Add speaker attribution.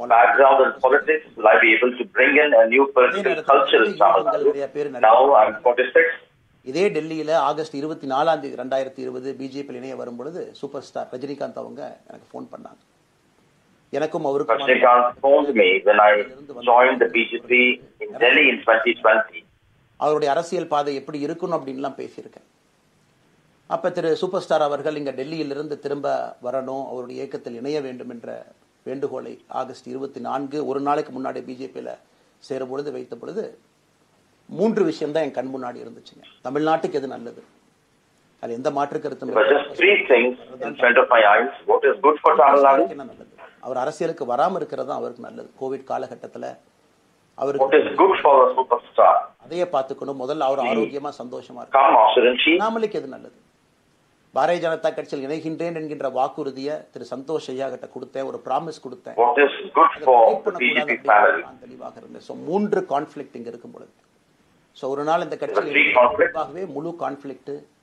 Speaker 1: background in politics? Will I be able to bring in a new political culture in Tamil Nadu? Now I'm 46.
Speaker 2: இதே டெல்லியில August இருபத்தி நாலாம் தேதி ரெண்டாயிரத்தி இருபது பிஜேபி இணைய வரும் பொழுது சூப்பர் ஸ்டார் ரஜினிகாந்த் அவங்க எனக்கு ஃபோன் பண்ணாங்க எனக்கும் அவருக்கும்
Speaker 1: Rajnikant phoned me when I joined the BJP in Delhi in 2020.
Speaker 2: அவருடைய அரசியல் பாதை எப்படி இருக்கணும் அப்படின்லாம் பேசியிருக்கேன் அப்ப திரு சூப்பர் ஸ்டார் அவர்கள் இங்க டெல்லியிலிருந்து திரும்ப வரணும் அவருடைய இயக்கத்தில் இணைய வேண்டும் என்ற வேண்டுகோளை ஆகஸ்ட் இருபத்தி நான்கு ஒரு நாளைக்கு முன்னாடி பிஜேபியில சேரும் பொழுது வைத்த பொழுது மூன்று விஷயம் தான் என் கண் முன்னாடி இருந்துச்சுங்க தமிழ்நாட்டுக்கு எது நல்லது அது எந்த மாற்று கருத்தும்
Speaker 1: But just three things in front of my eyes. What is good for Tamil Nadu?
Speaker 2: என்ன நல்லது அவர் அரசியலுக்கு வராம இருக்கிறது தான் அவருக்கு நல்லது கோவிட் காலகட்டத்துல அவருக்கு
Speaker 1: What is good for a superstar?
Speaker 2: அதையே பார்த்துக்கணும் முதல்ல அவர் ஆரோக்கியமா சந்தோஷமா இருக்கணும்
Speaker 1: Come, shouldn't she?
Speaker 2: அண்ணாமலைக்கு எது நல்லது பாரதிய ஜனதா கட்சியில் இணைகின்றேன் என்கின்ற வாக்குறுதியை திரு சந்தோஷ் ஐயா கிட்ட கொடுத்தேன் ஒரு ப்ராமிஸ் கொடுத்தேன்
Speaker 1: What is good
Speaker 2: அதை
Speaker 1: for
Speaker 2: break
Speaker 1: the
Speaker 2: பண்ணக்கூடாது
Speaker 1: BJP
Speaker 2: அப்படின்னு
Speaker 1: family?
Speaker 2: நான் தெளிவாக இருந்தேன் ஸோ மூன்று கான்ஃபிளிக்ட் இங்க இருக்கும் பொழுது ஸோ ஒரு நாள் இந்த கட்சியில்
Speaker 1: three conflict.
Speaker 2: இணைவாகவே முழு கான்ஃபிளிக்ட்